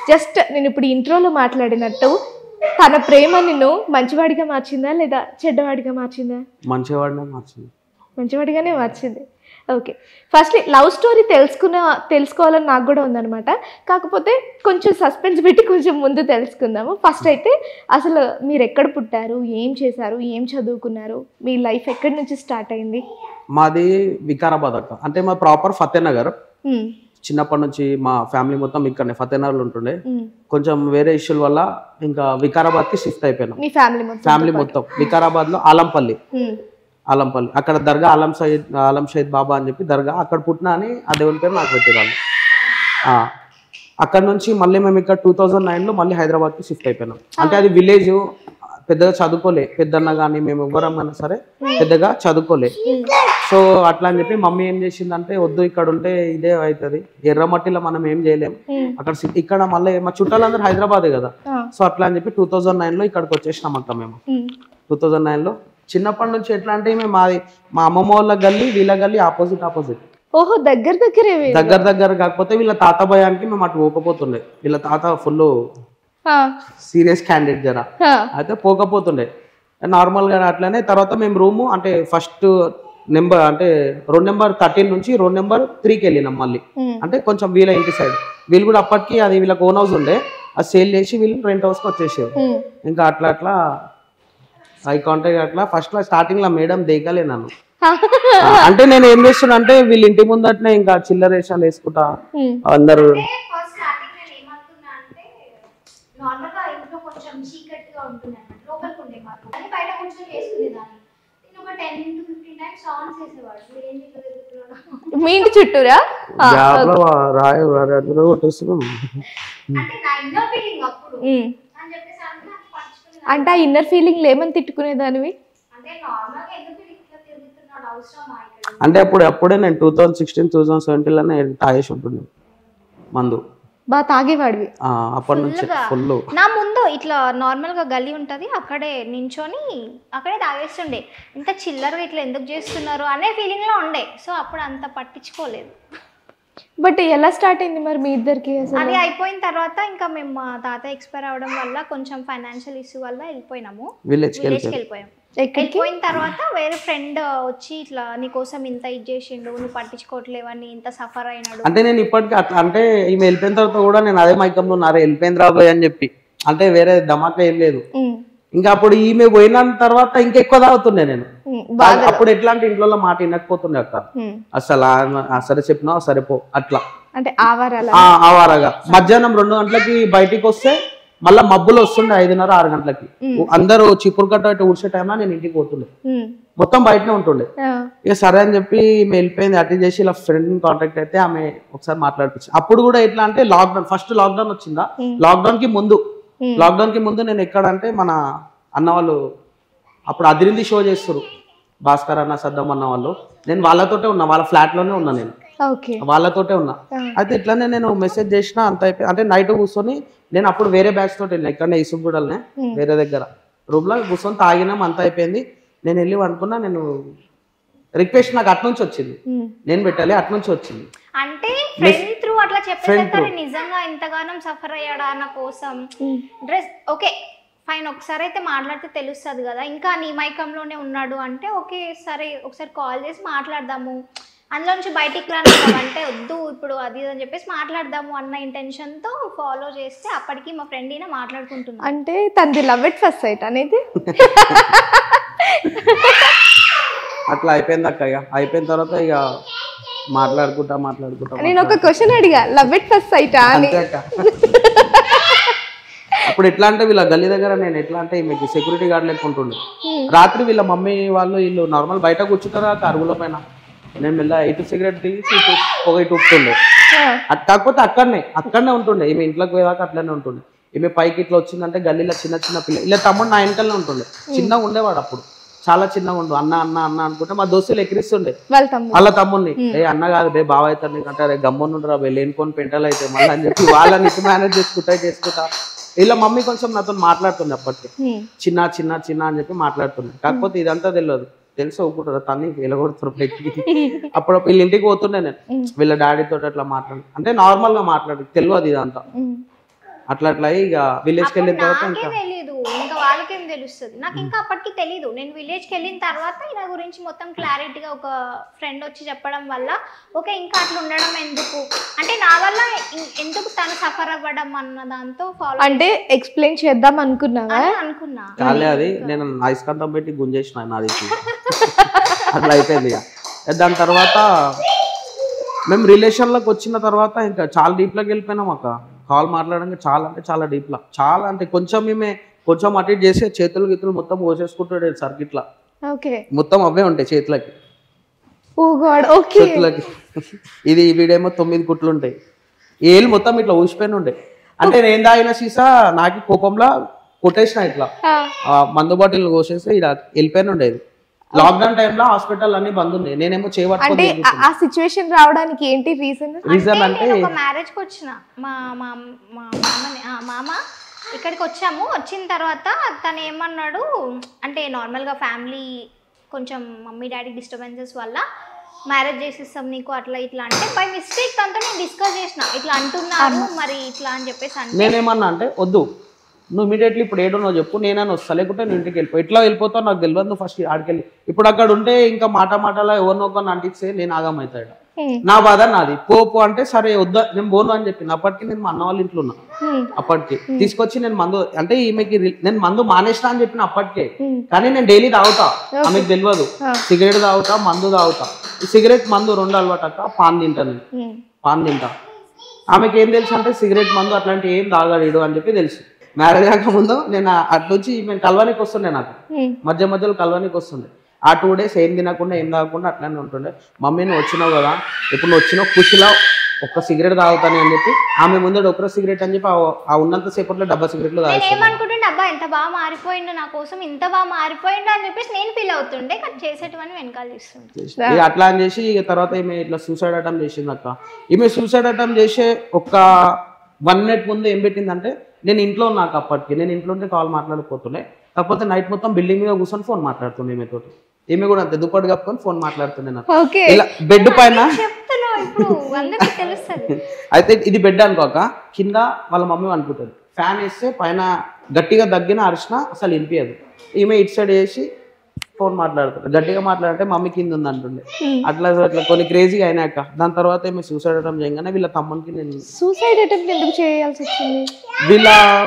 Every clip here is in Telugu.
జస్ట్ నేను ఇప్పుడు ఇంట్రోలో మాట్లాడినట్టు తన ప్రేమ నిన్ను మంచివాడిగా మార్చిందా లేదా చెడ్డవాడిగా మార్చిందా మంచివాడినే మార్చింది మంచివాడిగానే మార్చింది ఓకే ఫస్ట్ లవ్ స్టోరీ తెలుసుకున్న తెలుసుకోవాలని నాకు కూడా ఉందన్నమాట కాకపోతే కొంచెం సస్పెన్స్ పెట్టి కొంచెం ముందు తెలుసుకుందాము ఫస్ట్ అయితే అసలు మీరు ఎక్కడ పుట్టారు ఏం చేశారు ఏం చదువుకున్నారు మీ లైఫ్ ఎక్కడి నుంచి స్టార్ట్ అయింది మాది వికారాబాద్ అక్క అంటే మా ప్రాపర్ ఫతేనగర్ ఉమ్, చిన్నప్పటి నుంచి మా ఫ్యామిలీ మొత్తం ఇక్కడనే ఫతేనగర్లో ఉంటుండే ఉమ్. కొంచెం వేరే ఇష్యూల వల్ల ఇంకా వికారాబాద్కి షిఫ్ట్ అయిపోయినాం మీ ఫ్యామిలీ మొత్తం ఫ్యామిలీ మొత్తం వికారాబాద్లో ఆలంపల్లి ఉమ్, ఆలంపల్లి అక్కడ దర్గా ఆలం సయ్యద్ ఆలం సయ్యద్ బాబా అని చెప్పి దర్గా అక్కడ పుట్టినా అని ఆ దేవుని పేరు నాకు పెట్టిరాళ్ళు అక్కడ నుంచి మళ్ళీ మేము ఇక్కడ టూ థౌజండ్ నైన్లో మళ్ళీ హైదరాబాద్కి షిఫ్ట్ అయిపోయినాం అంటే అది విలేజ్ పెద్దగా చదువుకోలే పెద్దన్న కానీ మేము ఎవ్వరమైనా సరే పెద్దగా చదువుకోలే సో అట్లా అని చెప్పి మమ్మీ ఏం చేసిందంటే వద్దు ఇక్కడ ఉంటే ఇదే అవుతుంది ఎర్రమట్టిలో మనం ఏం చేయలేం ఉమ్. అక్కడ సి- ఇక్కడ మళ్ళీ మా చుట్టాలందరూ హైదరాబాదే కదా ఆ, సో అట్లా అని చెప్పి టూ థౌజండ్ నైన్లో ఇక్కడికి వచ్చేసినాం అక్క మేము ఉమ్. టూ థౌజండ్ నైన్లో చిన్నప్పటి నుంచి ఎట్లా అంటే మేము మాది మా అమ్మమ్మ వాళ్ళ గల్లీ వీళ్ళ గల్లీ ఆపోజిట్ ఆపోజిట్ ఓహో దగ్గర దగ్గరే వీళ్ళు. దగ్గర దగ్గర కాకపోతే వీళ్ళ తాత భయానికి మేము అటు పోకపోతుండే వీళ్ళ తాత ఫుల్ ఆ, సీరియస్ క్యాండిడేట్ జర ఆ, అయితే పోకపోతుండే నార్మల్గా అట్లనే తర్వాత మేము రూము అంటే ఫస్ట్ నెంబర్ అంటే రోడ్ నెంబర్ థర్టీన్ నుంచి రోడ్ నెంబర్ త్రీకి వెళ్ళినాం మళ్ళీ ఉమ్, అంటే కొంచెం వీళ్ళ ఇంటి సైడ్ వీళ్ళు కూడా అప్పటికి అది వీళ్ళకి ఓన్ హౌస్ ఉండే అది సేల్ చేసి వీళ్ళు రెంట్ హౌస్కి వచ్చేసారు ఉమ్. ఇంకా అట్లా అట్లా ఐ కాంటాక్ట్ అట్లా ఫస్ట్ లో స్టార్టింగ్ లో మేడం దేకలే నన్ను అంటే నేను ఏం చేస్తున్నా అంటే వీళ్ళ ఇంటి ముందటనే ఇంకా చిల్లర వేషాలు వేసుకుంటా ఉమ్, అందరు ఫస్ట్ స్టార్టింగ్ నేను ఏమనుకున్నా అంటే నార్మల్ గా ఇంట్లో కొంచెం చీకటిగా ఉంటుంది అన్నమాట లోపలికి ఉండే మాకు అని బయట కూర్చొని చేసుకునేదాన్ని నేను ఒక ten to fifteen times on చేసేవాడు మీరు ఏం ఇట్లా తిరుగుతున్నాడు మీ ఇంటి చుట్టూరా ఆ, గ్యాప్ లో రాయ రాయ కొట్టేస్తున్నాం అంటే నా ఇన్నర్ ఫీలింగ్ అప్పుడు ఉమ్. అని చెప్పేసి అంటే నాకు పట్టుకునేదాన్ని అంటే ఆ ఇన్నర్ ఫీలింగ్ ఏమని తిట్టుకునేదానివి అంటే నార్మల్ గా ఎందుకు వీడు ఇట్లా తిరుగుతున్నాడు అవసరమా ఇక్కడ అంటే అప్పుడు అప్పుడే నేను two thousand sixteen two thousand సెవెంటీన్లోనే తాగేసి ఉంటుంది మందు బాగా తాగేవాడివి ఆ, అప్పటి నుంచి Full గా. ఫుల్ నా ముందు ఇట్లా నార్మల్గా గల్లీ ఉంటుంది అక్కడే నించొని అక్కడే తాగేస్తుండే ఇంత చిల్లరగా ఇట్లా ఎందుకు చేస్తున్నారు అనే ఫీలింగ్లో ఉండే సో అప్పుడు అంత పట్టించుకోలేదు బట్ ఎలా స్టార్ట్ అయింది మరి మీ ఇద్దరికి అసలు అది అయిపోయిన తర్వాత ఇంకా మేము మా తాత ఎక్స్పైర్ అవ్వడం వల్ల కొంచెం ఫైనాన్షియల్ ఇష్యూ వల్ల వెళ్ళిపోయినాము విలేజ్కి విలేజ్కి వెళ్ళిపోయాను వెళ్ళిపోయాం ఎక్కడికి వెళ్ళిపోయిన తర్వాత వేరే ఫ్రెండ్ వచ్చి ఇట్లా నీకోసం ఇంత ఇది చేసిండు నువ్వు పట్టించుకోవట్లేవని ఇంత సఫర్ అయినాడు అంటే నేను ఇప్పటికీ అట్లా అంటే ఈమె వెళ్ళిపోయిన తర్వాత కూడా నేను అదే మైకంలో ఉన్నారు వెళ్ళిపోయింది రాబోయ్ అని చెప్పి అంటే వేరే ధమాకా ఏం లేదు ఉమ్, ఇంకా అప్పుడు ఈమె పోయిన తర్వాత ఇంకెక్కువ తాగుతుండే నేను ఉమ్, బాగా అప్పుడు ఎట్లా అంటే ఇంట్లో మాట వినకపోతుండే అక్క ఉమ్, అసలు ఆ- ఆ సరే చెప్పినా సరే పో అట్లా అంటే ఆవారాల ఆ ఆవారగా మధ్యాహ్నం రెండు గంటలకి బయటికి వస్తే మళ్ళా మబ్బులు వస్తుండే ఐదున్నర ఆరు గంటలకి అందరూ చిపురు కట్ట ఇటు ఊడ్చే టైంలో నేను ఇంటికి పోతుండే ఉమ్, మొత్తం బయటనే ఉంటుండే ఆ, ఇక సరే అని చెప్పి ఈమె వెళ్ళిపోయింది అటెండ్ చేసి ఇలా ఫ్రెండ్ కాంటాక్ట్ అయితే ఆమె ఒకసారి మాట్లాడిపించి అప్పుడు కూడా ఎట్లా అంటే లాక్డౌన్ ఫస్ట్ లాక్డౌన్ వచ్చిందా లాక్డౌన్ కి ముందు Hmm. లాక్డౌన్ కి ముందు నేను ఎక్కడ అంటే మన అన్న వాళ్ళు అప్పుడు అదిరింది షో చేస్తారు భాస్కర్ అన్న సద్దం అన్న వాళ్ళు నేను వాళ్ళతోటే ఉన్నా వాళ్ళ ఫ్లాట్ లోనే ఉన్నా నేను ఓకే వాళ్ళతోటే ఉన్నా Ah. అయితే ఇట్లానే నేను మెసేజ్ చేసిన అంత అయిపోయి అంటే నైట్ కూర్చొని నేను అప్పుడు వేరే బ్యాచ్ తోటి వెళ్ళిన ఇక్కడనే ఇసుగూడలనే వేరే దగ్గర రూమ్ లో కూర్చొని తాగినాం అంత అయిపోయింది నేను వెళ్ళి అనుకున్నా నేను రిక్వెస్ట్ నాకు అట్నుంచి వచ్చింది ఉమ్, నేను పెట్టాలి అట్నుంచి వచ్చింది అంటే ఫ్రెండ్ త్రూ అట్లా Friend చెప్పేసరికి through. అరే నిజంగా ఇంతగానం సఫర్ అయ్యాడా నా కోసం ఉమ్, డ్రెస్ ఓకే ఫైన్ ఒకసారి అయితే మాట్లాడితే తెలుస్తుంది కదా ఇంకా నీ మైకంలోనే ఉన్నాడు అంటే ఓకే సరే ఒకసారి కాల్ చేసి మాట్లాడదాము అందులో నుంచి బయటికి రాను అంటే వద్దు ఇప్పుడు అది ఇది అని చెప్పేసి మాట్లాడదాము అన్న intention తో ఫాలో చేస్తే అప్పటికి మా ఫ్రెండ్ ఈయన మాట్లాడుకుంటున్నాం అంటే తనది లవ్ ఎట్ ఫస్ట్ సైట్ అనేది అట్లా అయిపోయింది అక్క ఇక అయిపోయిన తర్వాత ఇక మాట్లాడుకుంటా మాట్లాడుకుంటా నేను ఒక క్వశ్చన్ అడిగా లవ్ ఎట్ ఫస్ట్ సైటా అని అంతే అక్క అప్పుడు ఎట్లా అంటే వీళ్ళ గల్లీ దగ్గర నేను ఎట్లా అంటే మీకు సెక్యూరిటీ గార్డ్ లెక్క ఉంటుండే రాత్రి వీళ్ళ మమ్మీ వాళ్ళు వీళ్ళు నార్మల్ బయట కూర్చుంటారు ఆ అరుగుల పైన నేను మెల్ల ఇటు సిగరెట్ తీసి ఇటు పొగ ఇటు ఉప్పుతుండే ఆ, అట్ కాకపోతే అక్కడనే అక్కడనే ఉంటుండే ఈమె ఇంట్లోకి పోయేదాకా అట్లనే ఉంటుండే ఈమె పైకి ఇట్లా వచ్చిందంటే గల్లీలో చిన్న చిన్న పిల్ల ఇలా తమ్ముడు నా వెనకలనే ఉంటుండే చిన్నగా ఉండేవాడు అప్పుడు చాలా చిన్నగా ఉండు అన్న అన్న అన్న అనుకుంటే మా దోస్తులు ఎక్కిరిస్తుండే వాళ్ళ తమ్ముడు వాళ్ళ తమ్ముడిని ఏ అన్న కాదు బే బావ అవుతారు నీకంటే రే గమ్మునుండ్రా బే లేనిపోని పెంటలు అయితే మళ్ళీ అని చెప్పి వాళ్ళని ఇటు మేనేజ్ చేసుకుంటా చేసుకుంటా వీళ్ళ మమ్మీ కొంచెం నాతో మాట్లాడుతుంది అప్పటికి ఉమ్, చిన్న చిన్న చిన్న అని చెప్పి మాట్లాడుతుంది కాకపోతే ఇదంతా తెలియదు తెలిసి ఒప్పుకుంటారు తన్ని వెళ్ళగొడుతారు బయటికి అప్పుడు వీళ్ళ ఇంటికి పోతుండే నేను వీళ్ళ డాడీ తోటి అట్లా మాట్లాడు అంటే నార్మల్ గా మాట్లాడు తెలియదు ఇదంతా ఉమ్, అట్లా అట్లా ఇక విలేజ్కి వెళ్ళిన అప్పుడు తర్వాత నాకే ఇంకా తెలీదు ఇంకా వాళ్ళకేం తెలుస్తుంది నాకు ఇంకా అప్పటికి తెలీదు నేను విలేజ్కి వెళ్ళిన తర్వాత ఇలా గురించి మొత్తం క్లారిటీగా ఒక ఫ్రెండ్ వచ్చి చెప్పడం వల్ల ఓకే ఇంకా అట్లా ఉండడం ఎందుకు అంటే నా వల్ల ఇం- ఎందుకు తను సఫర్ అవ్వడం అన్న దాంతో ఫాలో అంటే ఎక్స్ప్లెయిన్ చేద్దాం అనుకున్నావా అని అనుకున్నా కాలే అది నేను ఐస్కంతం పెట్టి గుంజేసిన నాది అట్లా అయిపోయింది ఇక దాని తర్వాత మేము రిలేషన్లోకి వచ్చిన తర్వాత ఇంకా చాలా డీప్లోకి వెళ్ళిపోయినాం అక్క కాల్ మాట్లాడడానికి చాలా అంటే చాలా డీప్లా చాలా అంటే కొంచెం మేమే కొంచెం అటు ఇటు చేసి చేతులు గీతులు మొత్తం పోసేసుకుంటాడు సర్కిట్లా ఓకే మొత్తం అవే ఉంటాయి చేతులకి ఓ గాడ్ ఓకే చేతులకి ఇది వీడేమో తొమ్మిది కుట్లు ఉంటాయి ఏళ్ళు మొత్తం ఇట్లా ఊసిపోయిన ఉండే అంటే నేను తాగిన సీసా నాకు కోపంలో కొట్టేసిన ఇట్లా ఆ మందు బాటిల్ కోసేసి ఇలా వెళ్ళిపోయిన ఉండేది లాక్డౌన్ టైంలో హాస్పిటల్ అన్ని బంద్ ఉన్నాయి నేనేమో అంటే చేయబట్టుకొని ఆ- ఆ సిచ్యువేషన్ రావడానికి ఏంటి రీజన్ రీజన్ అంటే నేను ఒక మ్యారేజ్కి వచ్చిన మా మా మా మామని ఆ, మామ ఇక్కడికి వచ్చాము వచ్చిన తర్వాత తను ఏమన్నాడు అంటే నార్మల్గా ఫ్యామిలీ కొంచెం మమ్మీ డాడీ డిస్టర్బెన్సెస్ వల్ల మ్యారేజ్ చేసిస్తాం నీకు అట్లా ఇట్లా అంటే బై మిస్టేక్ తనతో నేను డిస్కస్ చేసిన ఇట్లా అంటున్నారు మరి ఇట్లా అని చెప్పేసి అంటే నేనేమన్నా అంటే వద్దు నువ్వు ఇమీడియట్లీ ఇప్పుడు ఏడున్నావు చెప్పు నేనని వస్తా లేకుంటే నువ్వు ఇంటికి వెళ్ళిపో ఎట్లా వెళ్ళిపోతావు నాకు తెలియదు నువ్వు ఫస్ట్ ఆడికెళ్ళి ఇప్పుడు అక్కడ ఉంటే ఇంకా మాట మాటలో ఎవరినో ఒకరిని అంటిస్తే నేను ఆగమవుతాడు నా బాధ నాది పో పో అంటే సరే వద్దా నేను పోను అని చెప్పిన అప్పటికి నేను మా అన్న వాళ్ళ ఇంట్లో ఉన్నా అప్పటికి తీసుకొచ్చి నేను మందు అంటే ఈమెకి రి- నేను మందు మానేసిన అని చెప్పిన అప్పటికే కానీ నేను డైలీ తాగుతా ఆమెకు తెలియదు సిగరెట్ తాగుతా మందు తాగుతా ఈ సిగరెట్ మందు రెండు అలవాటు అక్క పాన్ తింటాను నేను. పాన్ తింటా ఆమెకి ఏం తెలుసు అంటే సిగరెట్ మందు అట్లాంటి ఏం తాగాడు అని చెప్పి తెలుసు మ్యారేజ్ కాకముందు నేను అటు నుంచి మేము కలవానికి వస్తుండే నాకు మధ్య మధ్యలో కలవానికి వస్తుండే ఆ టూ డేస్ ఏం తినకుండా ఏం తాగకుండా అట్లానే ఉంటుండే మమ్మీ నువ్వు వచ్చినావు కదా ఇప్పుడు నువ్వు వచ్చినావు ఖుషిలో ఒక్క సిగరెట్ తాగుతానే అని చెప్పి ఆమె ముందు ఒక్క సిగరెట్ అని చెప్పి ఆ- ఆ ఉన్నంత సేపట్లో డబ్బా సిగరెట్లు నేను తాగేస్తాను ఏమనుకుంటుండే అబ్బా ఎంత బాగా మారిపోయిండు నా కోసం ఇంత బాగా మారిపోయిండు అని చెప్పేసి నేను ఫీల్ అవుతుండే కానీ చేసేటివన్నీ వెనకాల చేస్తుండే ఇక అట్లా అని చేసి ఇక తర్వాత ఈమె ఇట్లా సూసైడ్ అటెంప్ట్ చేసింది అక్క ఈమె సూసైడ్ అటెంప్ట్ చేసే ఒక వన్ మినిట్ ముందు ఏం పెట్టిందంటే నేను ఇంట్లో నాకు అప్పటికి నేను ఇంట్లో ఉంటే కాల్ మాట్లాడిపోతుండే కాకపోతే నైట్ మొత్తం బిల్డింగ్ మీద కూర్చొని ఫోన్ మాట్లాడుతుండే ఈమె తోటి ఈమె కూడా అంతే దుప్పటి కప్పుకొని ఫోన్ మాట్లాడుతుండే నాకు ఓకే ఇలా బెడ్ పైన చెప్తున్నావు ఇప్పుడు అందరికీ తెలుస్తుంది అయితే ఇది బెడ్ అనుకోక కింద వాళ్ళ మమ్మీ అనుకుంటుంది ఫ్యాన్ వేస్తే పైన గట్టిగా దగ్గిన అరిచిన అసలు వినిపించదు ఈమె ఇటు సైడ్ వేసి ఫోన్ మాట్లాడుతుంది గట్టిగా మాట్లాడితే మమ్మీ కింద ఉంది అంటుండే అట్లా అట్లా కొన్ని క్రేజీగా అయినాక దాని తర్వాత ఈమె సూసైడ్ అటెంప్ట్ చేయగానే వీళ్ళ తమ్మునికి నేను సూసైడ్ అటెంప్ట్ ఎందుకు చేయాల్సి వచ్చింది వీళ్ళ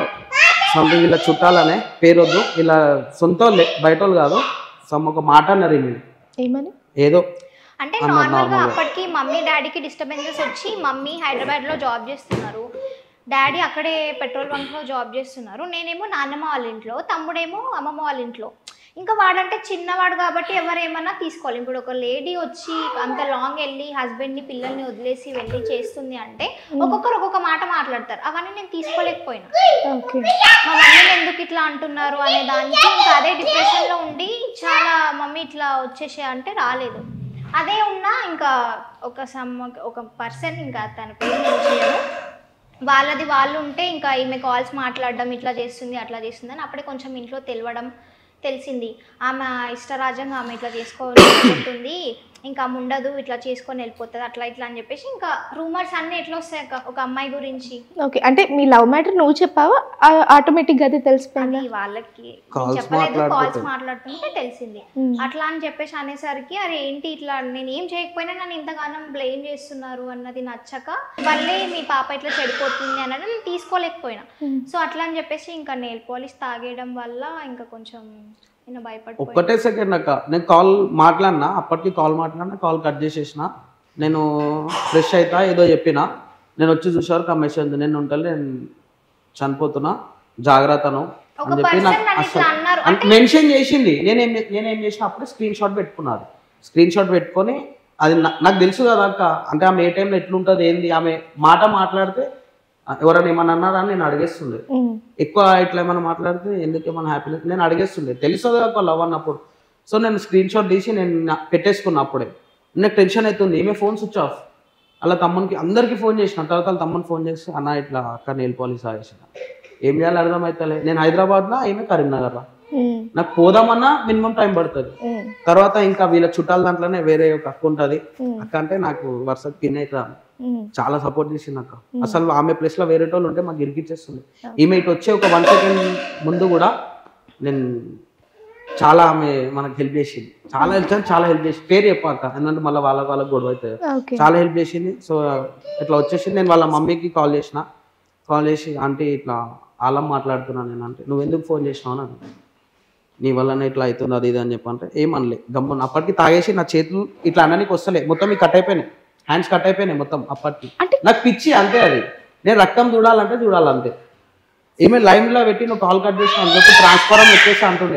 సంథింగ్ వీళ్ళ చుట్టాలనే పేరొద్దు వీళ్ళ సొంత వాళ్ళే బయట వాళ్ళు కాదు సమ్ ఒక మాట అన్నారు ఈమె ఏమని ఏదో అంటే నార్మల్గా అప్పటికి మమ్మీ డాడీకి డిస్టర్బెన్సెస్ వచ్చి మమ్మీ హైదరాబాద్లో జాబ్ చేస్తున్నారు డాడీ అక్కడే పెట్రోల్ బంక్లో జాబ్ చేస్తున్నారు నేనేమో నాన్నమ్మ వాళ్ళ ఇంట్లో తమ్ముడేమో అమ్మమ్మ వాళ్ళ ఇంట్లో ఇంకా వాడంటే చిన్నవాడు కాబట్టి ఎవరేమన్నా తీసుకోవాలి ఇప్పుడు ఒక లేడీ వచ్చి అంత లాంగ్ వెళ్ళి హస్బెండ్ని పిల్లల్ని వదిలేసి వెళ్ళి చేస్తుంది అంటే ఒక్కొక్కరు ఒక్కొక్క మాట మాట్లాడతారు అవన్నీ నేను తీసుకోలేకపోయినా ఓకే మా మమ్మీని ఎందుకు ఇట్లా అంటున్నారు అనే దానికి ఇంకా అదే డిప్రెషన్లో ఉండి చాలా మమ్మీ ఇట్లా వచ్చేసే అంటే రాలేదు అదే ఉన్నా ఇంకా ఒక సమ్ ఒక పర్సన్ ఇంకా తన పేరు mention వాళ్ళది వాళ్ళు ఉంటే ఇంకా ఈమె కాల్స్ మాట్లాడడం ఇట్లా చేస్తుంది అట్లా చేస్తుంది అని అప్పుడే కొంచెం ఇంట్లో తెలియడం తెలిసింది ఆమె ఇష్టరాజ్యంగా ఆమె ఇట్లా చేసుకోవాలనుకుంటుంది ఇంకా ఆమె ఉండదు ఇట్లా చేసుకొని వెళ్ళిపోతుంది అట్లా ఇట్లా అని చెప్పేసి ఇంకా రూమర్స్ అన్నీ ఎట్లా వస్తాయి అక్క ఒక అమ్మాయి గురించి ఓకే అంటే మీ లవ్ మ్యాటర్ నువ్వు చెప్పావా ఆటోమేటిక్ గా అది తెలిసిపోయిందా అది వాళ్ళకి Calls నేను చెప్పలేదు కాల్స్ మాట్లాడుతుంటే. మాట్లాడుతుంటే తెలిసింది Hmm. అట్లా అని చెప్పేసి అనేసరికి అరే ఏంటి ఇట్లా నేను ఏం చేయకపోయినా నన్ను ఇంతగానం బ్లేమ్ చేస్తున్నారు అన్నది నచ్చక వల్లే మీ పాప ఇట్లా చెడిపోతుంది అన్నది నేను తీసుకోలేకపోయినా Hmm. సో అట్లా అని చెప్పేసి ఇంకా నెయిల్ పాలిష్ తాగేయడం వల్ల ఇంకా కొంచెం నేను భయపడిపోయాను ఒక్కటే సెకండ్ అక్క నేను కాల్ మాట్లాడినా అప్పటికి కాల్ మాట్లాడినా కాల్ కట్ చేసేసిన నేను ఫ్రెష్ అవుతా ఏదో చెప్పిన నేను వచ్చి చూసేవరకు ఆ మెసేజ్ ఉంది నేను ఉంటాను నేను చనిపోతున్నా జాగ్రత్తను ఒక అని చెప్పి person నాకు నన్ను ఇట్లా అన్నారు. అసలు మెన్షన్ చేసింది నేనేం నేనేం చేసిన అప్పుడు స్క్రీన్ షాట్ పెట్టుకున్నారు స్క్రీన్ షాట్ పెట్టుకొని అది నా- నాకు తెలుసు కదా అక్క అంటే ఆమె ఏ టైంలో ఎట్లుంటుంది ఏంది ఆమె మాట మాట్లాడితే ఆ, ఎవరైనా ఏమన్నా అన్నారా అని నేను అడిగేస్తుండే ఉమ్. ఎక్కువ ఇట్లా ఏమైనా మాట్లాడితే ఎందుకు ఏమైనా హ్యాపీనెస్ నేను అడిగేస్తుండే తెలుస్తుంది కదా లవ్ అన్నప్పుడు సో నేను స్క్రీన్ షాట్ తీసి నేను నా- పెట్టేసుకున్నా అప్పుడే నాకు టెన్షన్ అవుతుంది ఈమె ఫోన్ స్విచ్ ఆఫ్ అలా తమ్మునికి అందరికీ ఫోన్ చేసిన తర్వాత వాళ్ళ తమ్ముని ఫోన్ చేసి అన్న ఇట్లా అక్క నెయిల్ పాలిస్ ఆగేసిన ఏం చేయాలి అర్థమవుతలే నేను హైదరాబాద్లో ఈమె కరీంనగర్లో ఉమ్. నాకు పోదామన్నా మినిమం టైం పడుతుంది ఉమ్. తర్వాత ఇంకా వీళ్ళ చుట్టాల దాంట్లోనే వేరే ఒక అక్క ఉంటుంది ఉమ్. అక్క అంటే నాకు వరుస పిన్ అవుతుంది ఉమ్. చాలా సపోర్ట్ చేసింది అక్క అసలు ఆమె ప్లేస్ లో వేరే వాళ్ళు ఉంటే మాకు ఇరికిచ్చేస్తుంది ఈమె ఇటు వచ్చే ఒక వన్ సెకండ్ ముందు కూడా నేను చాలా ఆమె మనకు హెల్ప్ చేసింది చాలా హెల్ప్ చాలా హెల్ప్ చేసి పేరు చెప్పాక ఎందుకంటే మళ్ళీ వాళ్ళ వాళ్ళకి గొడవ అవుతుంది ఓకే చాలా హెల్ప్ చేసింది సో ఇట్లా వచ్చేసింది నేను వాళ్ళ మమ్మీకి కాల్ చేసిన కాల్ చేసి ఆంటీ ఇట్లా ఆలం మాట్లాడుతున్నాను నేను అంటే నువ్వు ఎందుకు ఫోన్ చేసినావు అని అడిగాను. నీ వల్లనే ఇట్లా అవుతుంది అది ఇది అని చెప్పంటే ఏమనలే గమ్మున అప్పటికి తాగేసి నా చేతులు ఇట్లా అనడానికి వస్తలే మొత్తం ఈ కట్ అయిపోయినాయి హ్యాండ్స్ కట్ అయిపోయినాయి మొత్తం అప్పటికి అంటే- నాకు పిచ్చి అంతే అది నేను రక్తం చూడాలంటే చూడాలంతే ఏమే లైన్ లో పెట్టి నువ్వు కాల్ కట్ చేసిన అని చెప్పి ట్రాన్స్ఫారం వచ్చేసి అంటుండే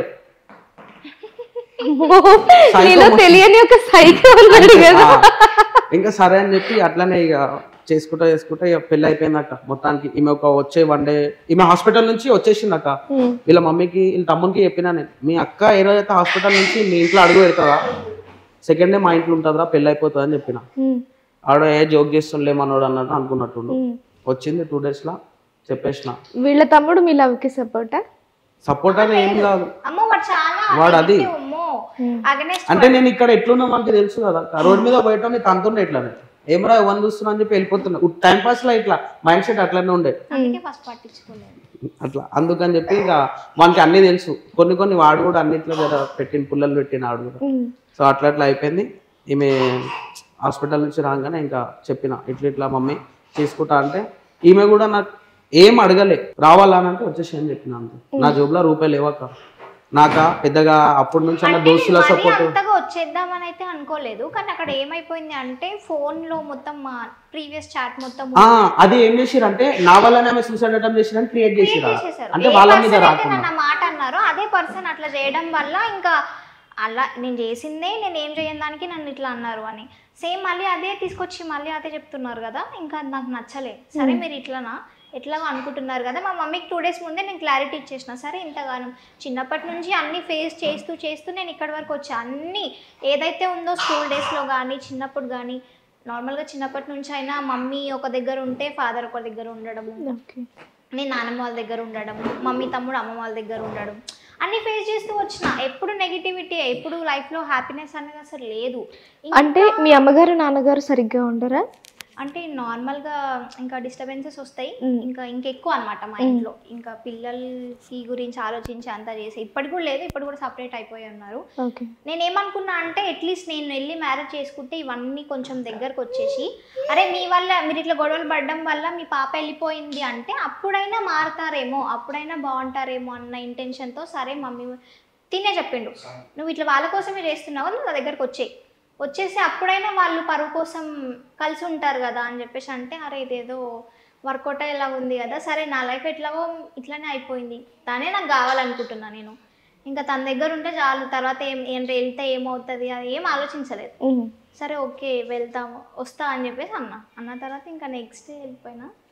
నీలో తెలియని ఒక సైకో ఉన్నాడు కదా ఆ, ఇంకా సరే అని చెప్పి అట్లనే ఇక చేసుకుంటా చేసుకుంటా ఇక పెళ్లి అయిపోయిందక్క మొత్తానికి ఈమె ఒక వచ్చే వన్ డే ఈమె హాస్పిటల్ నుంచి వచ్చేసిందక్క ఉమ్. వీళ్ళ మమ్మీకి వీళ్ళ తమ్మునికి చెప్పినా నేను మీ అక్క ఏ రోజైతే హాస్పిటల్ నుంచి మీ ఇంట్లో అడుగు పెడతావా సెకండ్ డే మా ఇంట్లో ఉంటుందిరా పెళ్ళి అయిపోతుంది అని చెప్పిన ఉమ్. ఆడ ఏ జోక్ చేస్తుండే మనోడు అన్నట్టు అనుకున్నట్టుండు ఉమ్. వచ్చింది టూ డేస్ లా చెప్పేసిన వీళ్ళ తమ్ముడు మీ లవ్కి సపోర్టా సపోర్ట్ అని ఏం కాదు అమ్మో వాడు చాలా వాడు అది. negative, అమ్మో అగనెస్ట్ అంటే నేను ఇక్కడ ఎట్లున్నా మనకి తెలుసు కదా రోడ్ మీద పోయటం తంతుండే ఇట్లానే ఏమరా ఎవరిని చూస్తున్నా అని చెప్పి వెళ్ళిపోతున్నా టైం పాస్ లో ఇట్లా మైండ్ సెట్ అట్లనే ఉండే అందుకే ఫస్ట్ పట్టించుకోలేదు అట్లా అందుకని చెప్పి ఇక మనకి అన్నీ తెలుసు కొన్ని కొన్ని వాడు కూడా అన్నిట్లో జర పెట్టిన పుల్లలు పెట్టిన ఆడు కూడా ఉమ్. సో అట్లా అట్లా అయిపోయింది ఈమె హాస్పిటల్ నుంచి రాగానే ఇంకా చెప్పిన ఇట్లా ఇట్లా మమ్మీ చేసుకుంటా అంటే ఈమె కూడా నాకు ఏం అడగలే రావాలా అని అంటే వచ్చేసి అని చెప్పిన అంతే నా జోబులో రూపాయలు లేవక్క నాక పెద్దగా అప్పటి నుంచి అన్న దోస్తుల మరీ సపోర్ట్ అంతగా వచ్చేద్దామని అయితే అనుకోలేదు కానీ అక్కడ ఏమైపోయింది అంటే ఫోన్ లో మొత్తం మా ప్రీవియస్ చాట్ మొత్తం అది ఏం చేసిరంటే నా వల్లనే ఆమె సూసైడ్ అటెంప్ట్ చేసిరని క్రియేట్ చేసిరా చేసేసారు అంటే ఏ వాళ్ళ person మీద అయితే రాకుండా నన్ను ఆ మాట అన్నారో అదే పర్సన్ అట్లా చేయడం వల్ల ఇంకా అలా నేను చేసిందే నేను ఏం చేయని దానికి నన్ను ఇట్లా అన్నారు అని సేమ్ మళ్ళీ అదే తీసుకొచ్చి మళ్ళీ అదే చెప్తున్నారు కదా ఇంకా అది నాకు నచ్చలే సరే మీరు ఇట్లానా ఎట్లాగో అనుకుంటున్నారు కదా మా మమ్మీకి టూ డేస్ ముందే నేను క్లారిటీ ఇచ్చేసిన సరే ఇంతగానం చిన్నప్పటి నుంచి అన్ని ఫేస్ చేస్తూ చేస్తూ నేను ఇక్కడి వరకు వచ్చా అన్ని ఏదైతే ఉందో స్కూల్ డేస్లో కానీ చిన్నప్పుడు కానీ నార్మల్గా చిన్నప్పటి నుంచి అయినా మమ్మీ ఒక దగ్గర ఉంటే ఫాదర్ ఒక దగ్గర ఉండడము ఓకే నేను నాన్నమ్మ వాళ్ళ దగ్గర ఉండడం మమ్మీ తమ్ముడు అమ్మ వాళ్ళ దగ్గర ఉండడం అన్ని ఫేస్ చేస్తూ వచ్చిన ఎప్పుడు నెగిటివిటీ ఎప్పుడు లైఫ్లో హ్యాపీనెస్ అనేది అసలు లేదు ఇంకా- అంటే మీ అమ్మగారు నాన్నగారు సరిగ్గా ఉండరా అంటే నార్మల్గా ఇంకా డిస్టర్బెన్సెస్ వస్తాయి మ్. ఇంకా ఇంకెక్కువ అనమాట మా ఇంట్లో ఇంకా పిల్లలకి గురించి ఆలోచించి అంతా చేసి ఇప్పటికి కూడా లేదు ఇప్పుడు కూడా సపరేట్ అయిపోయి ఉన్నారు ఓకే నేను ఏమనుకున్నా అంటే అట్లీస్ట్ నేను వెళ్ళి మ్యారేజ్ చేసుకుంటే ఇవన్నీ కొంచెం దగ్గరకు వచ్చేసి అరే మీ వల్ల మీరు ఇట్లా గొడవలు పడడం వల్ల మీ పాప వెళ్ళిపోయింది అంటే అప్పుడైనా మారుతారేమో అప్పుడైనా బాగుంటారేమో అన్న ఇంటెన్షన్తో సరే మమ్మీ తినే చెప్పిండు నువ్వు ఇట్లా వాళ్ళ కోసమే చేస్తున్నావు నువ్వు నా దగ్గరకు వచ్చేయి వచ్చేసి అప్పుడైనా వాళ్ళు పరువు కోసం కలిసి ఉంటారు కదా అని చెప్పేసి అంటే అరే ఇదేదో వర్కౌట్ అయ్యేలా ఉంది కదా సరే నా లైఫ్ ఎట్లాగో ఇట్లానే అయిపోయింది తనే నాకు కావాలనుకుంటున్నా నేను ఇంకా తన దగ్గర ఉంటే చాలు తర్వాత ఏం ఏంటి వెళ్తే ఏమవుతుంది అది ఏం ఆలోచించలేదు ఉమ్. సరే ఓకే వెళ్తాము వస్తా అని చెప్పేసి అన్న అన్న తర్వాత ఇంకా నెక్స్ట్ డే వెళ్ళిపోయినా